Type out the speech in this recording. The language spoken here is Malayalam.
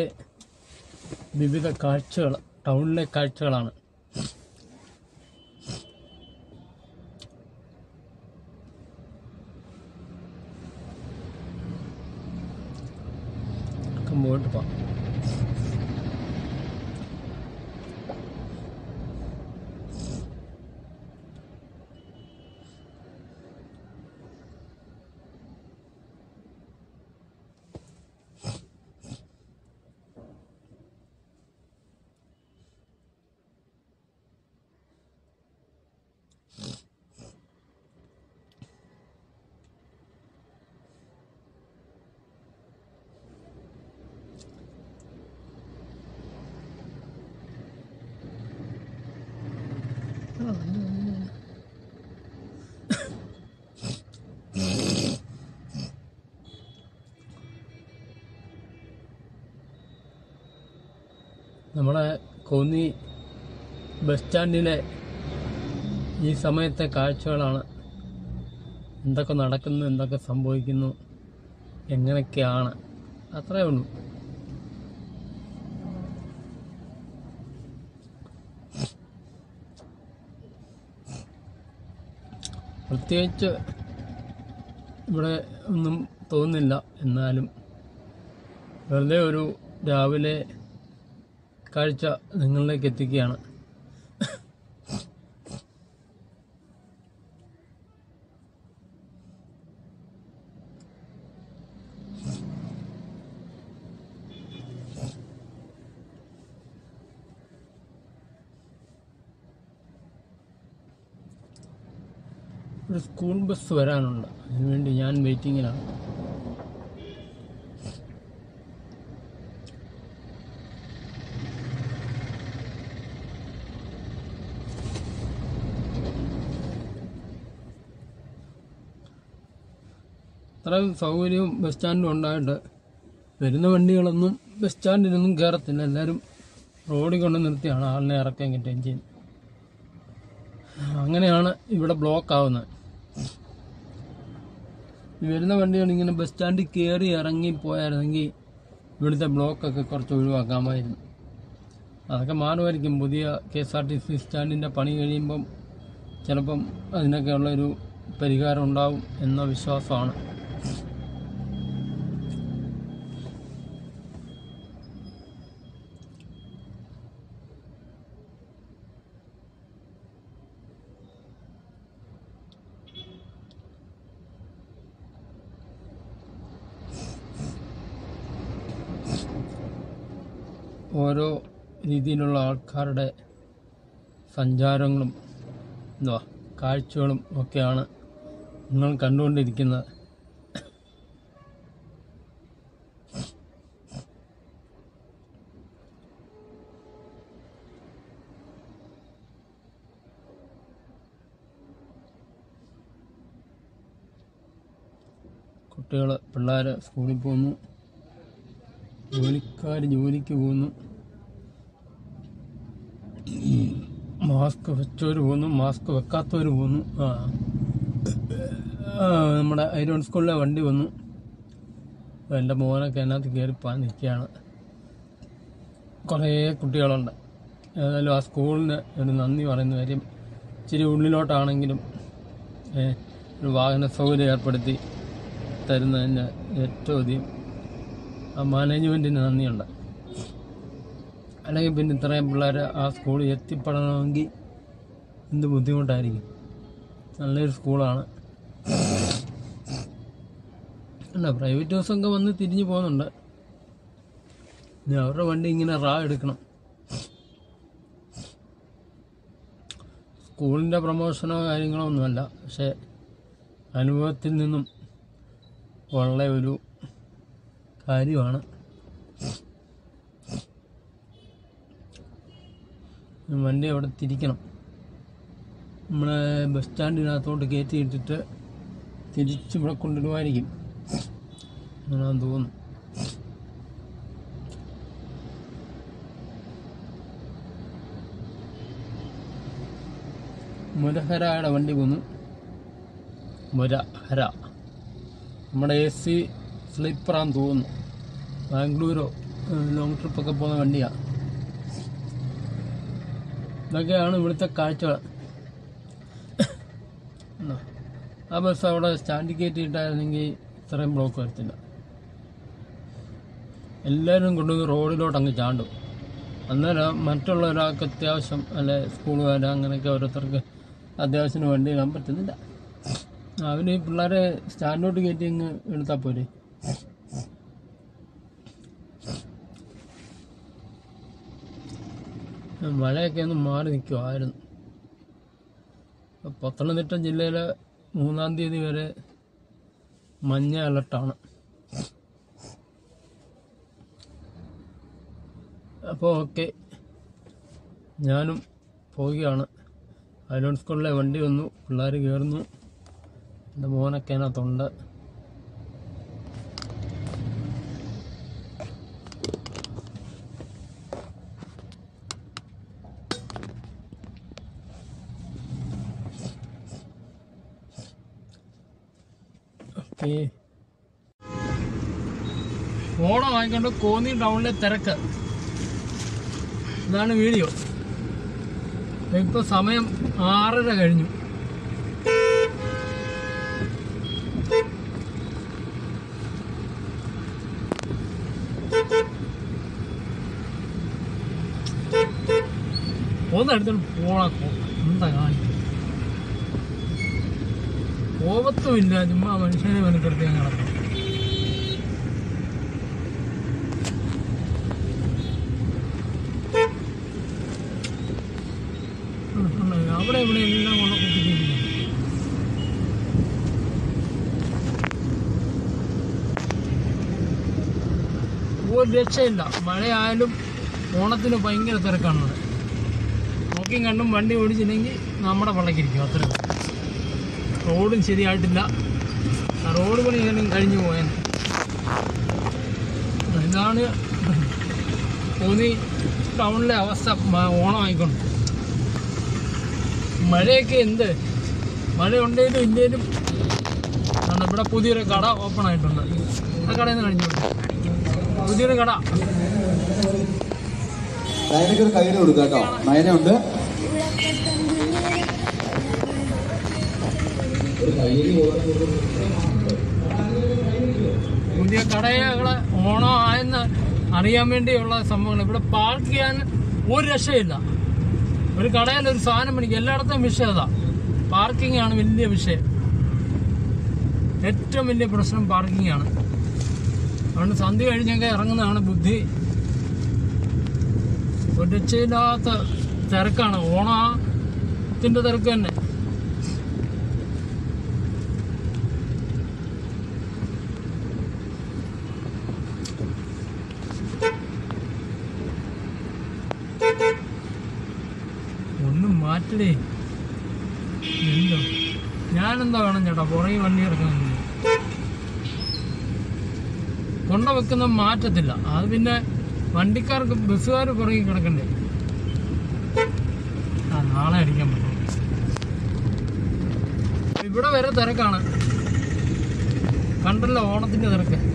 ടൗണിലെ വിവിധ കാഴ്ചകൾ ടൗണിലെ കാഴ്ചകളാണ് ഒക്കെ മുമ്പോട്ട് പോവാം നമ്മളെ കോന്നി ബസ് സ്റ്റാൻഡിലെ ഈ സമയത്തെ കാഴ്ചകളാണ് എന്തൊക്കെ നടക്കുന്നു എന്തൊക്കെ സംഭവിക്കുന്നു എങ്ങനെയൊക്കെയാണ് അത്രേ ഉള്ളൂ പ്രത്യേകിച്ച് ഇവിടെ ഒന്നും തോന്നുന്നില്ല എന്നാലും വെറുതെ ഒരു രാവിലെ കാഴ്ച നിങ്ങളിലേക്ക് എത്തിക്കുകയാണ് ഒരു സ്കൂൾ ബസ് വരാനുണ്ട് അതിനുവേണ്ടി ഞാൻ വെയിറ്റിങ്ങിലാണ് അത്രയും സൗകര്യവും ബസ് സ്റ്റാൻഡും ഉണ്ടായിട്ട് വരുന്ന വണ്ടികളൊന്നും ബസ് സ്റ്റാൻഡിലൊന്നും കയറത്തില്ല എല്ലാവരും റോഡിൽ കൊണ്ട് നിർത്തിയാണ് ആളിനെ ഇറക്കാൻ കിട്ടുകയും ചെയ്യുന്നത് അങ്ങനെയാണ് ഇവിടെ ബ്ലോക്ക് ആവുന്നത് ഈ വരുന്ന വണ്ടികൾ ഇങ്ങനെ ബസ് സ്റ്റാൻഡിൽ കയറി ഇറങ്ങി പോയായിരുന്നെങ്കിൽ ഇവിടുത്തെ ബ്ലോക്കൊക്കെ കുറച്ച് ഒഴിവാക്കാമായിരുന്നു അതൊക്കെ മാറുമായിരിക്കും പുതിയ K S R T C സ്റ്റാൻഡിൻ്റെ പണി കഴിയുമ്പം ചിലപ്പം അതിനൊക്കെ ഉള്ളൊരു പരിഹാരം ഉണ്ടാവും എന്ന വിശ്വാസമാണ് ഓരോ രീതിയിലുള്ള ആൾക്കാരുടെ സഞ്ചാരങ്ങളും എന്തുവാ കാഴ്ചകളും ഒക്കെയാണ് നിങ്ങൾ കണ്ടുകൊണ്ടിരിക്കുന്നത് കുട്ടികൾ പിള്ളേർ സ്കൂളിൽ പോകുന്നു ജോലിക്കാർ ജോലിക്ക് പോകുന്നു മാസ്ക് വെച്ചവർ പോകുന്നു മാസ്ക് വെക്കാത്തവർ പോകുന്നു ആ ആ, നമ്മുടെ ഐരോൺ സ്കൂളിലെ വണ്ടി വന്നു അപ്പോൾ എൻ്റെ മോനൊക്കെ അതിനകത്ത് കയറിപ്പാൻ നിൽക്കുകയാണ് കുറേ കുട്ടികളുണ്ട് ഏതായാലും ആ സ്കൂളിന് ഒരു നന്ദി പറയുന്ന കാര്യം ഇച്ചിരി ഉള്ളിലോട്ടാണെങ്കിലും ഏ, ഒരു വാഹന സൗകര്യം ഏർപ്പെടുത്തി തരുന്നതിന് ഏറ്റവും അധികം ആ മാനേജ്മെൻറ്റിന് നന്ദിയുണ്ട് അല്ലെങ്കിൽ പിന്നെ ഇത്രയും പിള്ളേർ ആ സ്കൂളിൽ എത്തിപ്പെടണമെങ്കിൽ എന്ത് ബുദ്ധിമുട്ടായിരിക്കും നല്ലൊരു സ്കൂളാണ് അല്ല പ്രൈവറ്റ് ബസ്സൊക്കെ വന്ന് തിരിഞ്ഞു പോകുന്നുണ്ട് ഇനി അവരുടെ വണ്ടി ഇങ്ങനെ റാ എടുക്കണം സ്കൂളിൻ്റെ പ്രമോഷനോ കാര്യങ്ങളോ ഒന്നുമല്ല പക്ഷേ അനുഭവത്തിൽ നിന്നും ഉള്ള ഒരു കാര്യമാണ് വണ്ടി അവിടെ തിരിക്കണം നമ്മളെ ബസ് സ്റ്റാൻഡിനകത്തോട്ട് കയറ്റി ഇട്ടിട്ട് തിരിച്ച് ഇവിടെ കൊണ്ടിടുമായിരിക്കും അങ്ങനെയാന്ന് തോന്നുന്നു മുരഹരയുടെ വണ്ടി പോന്നു മുരഹര നമ്മുടെ എ സി സ്ലീപ്പറാന്ന് തോന്നുന്നു ബാംഗ്ലൂരോ ലോങ് ട്രിപ്പൊക്കെ പോകുന്ന വണ്ടിയാണ് ഇതൊക്കെയാണ് ഇവിടുത്തെ കാഴ്ചകൾ ഉണ്ടോ? ആ ബസ് അവിടെ സ്റ്റാൻഡിൽ കയറ്റിയിട്ടായിരുന്നെങ്കിൽ ഇത്രയും ബ്ലോക്ക് വരത്തില്ല എല്ലാവരും കൊണ്ടുവന്ന് റോഡിലോട്ട് അങ്ങ് ചാണ്ടും അന്നേരം മറ്റുള്ള ഒരാൾക്ക് അത്യാവശ്യം അല്ലെ സ്കൂൾ വരാൻ അങ്ങനെയൊക്കെ ഓരോരുത്തർക്ക് അത്യാവശ്യത്തിന് വണ്ടി ഇടാൻ പറ്റുന്നില്ല അവന് ഈ പിള്ളേരെ സ്റ്റാൻഡിലോട്ട് കയറ്റി അങ്ങ് എടുത്താൽ പോരെ മഴയൊക്കെ ഒന്ന് മാറി നിൽക്കുമായിരുന്നു പത്തനംതിട്ട ജില്ലയിലെ മൂന്നാം തീയതി വരെ മഞ്ഞ അലർട്ടാണ് അപ്പോൾ ഓക്കെ ഞാനും പോവുകയാണ് അയലോൺ സ്കൂളിലെ വണ്ടി വന്നു പിള്ളേർ കയറുന്നു എൻ്റെ മോനൊക്കെ അതിനകത്തുണ്ട് ഓക്കെ ഓണം വാങ്ങിക്കൊണ്ട് കോന്നി ടൗണിലെ തിരക്ക് ഇതാണ് വീഡിയോ ഇപ്പൊ സമയം ആറര കഴിഞ്ഞു ഒന്നെടുത്തോണ്ട് പോണ എന്താ കാണിക്കും കോപത്തുമില്ല ചുമ്മാ മനുഷ്യനെ മെനക്കെടുത്ത് ഞാൻ കിടക്കും ഉം, ഉണ്ട്. അവിടെ ഇവിടെ എല്ലാം കൊണ്ട് കുത്തിച്ചിരിക്കുന്നു ഒരു രക്ഷയില്ല മഴയായാലും ഓണത്തിന് ഭയങ്കര തിരക്കാണ് ഇവിടെ നോക്കിയും കണ്ടും വണ്ടി ഓടിച്ചില്ലെങ്കിൽ നമ്മുടെ പള്ളക്കിരിക്കും അത്ര റോഡും ശരിയായിട്ടില്ല ആ റോഡ് പണി എങ്ങനെ കഴിഞ്ഞു പോയാൽ ഇതാണ് തോന്നി ടൗണിലെ അവസ്ഥ മ- ഓണം ആയിക്കൊണ്ട് മഴയൊക്കെ എന്ത് മഴ ഉണ്ടെങ്കിലും ഇല്ലേലും ആണ് ഇവിടെ പുതിയൊരു കട ഓപ്പൺ ആയിട്ടുണ്ട് ആ കടയിൽ നിന്ന് കഴിഞ്ഞു പുതിയൊരു കട നയനക്ക് ഒരു കയ്യിൽ കൊടുക്കുക കേട്ടോ നയനുണ്ട് പുതിയ കടകള് ഓണം ആയെന്ന് അറിയാൻ വേണ്ടിയുള്ള സംഭവങ്ങൾ ഇവിടെ പാർക്ക് ചെയ്യാൻ ഒരു രക്ഷയില്ല ഒരു കടയിൽ ഒരു സാധനം മേടിക്കും എല്ലായിടത്തും വിഷയം അതാ പാർക്കിംഗ് ആണ് വലിയ വിഷയം ഏറ്റവും വലിയ പ്രശ്നം പാർക്കിംഗ് ആണ് അതുകൊണ്ട് സന്ധ്യ കഴിഞ്ഞൊക്കെ ഇറങ്ങുന്നതാണ് ബുദ്ധി ഒരു രക്ഷയില്ലാത്ത തിരക്കാണ് ഓണത്തിന്റെ തിരക്ക് തന്നെ ഒന്നും മാറ്റടേ എന്തോ ഞാനെന്താ വേണം ചേട്ടാ പുറകെ വണ്ടി കിടക്കുന്നത് കൊണ്ട വെക്കുന്ന മാറ്റത്തില്ല അത് പിന്നെ വണ്ടിക്കാർക്ക് ബസ്സുകാർ പുറകെ കിടക്കണ്ടേ ആ നാളെ അടിക്കാൻ പറ്റും ഇവിടെ വരെ തിരക്കാണ് കണ്ടല്ലോ ഓണത്തിന്റെ തിരക്ക്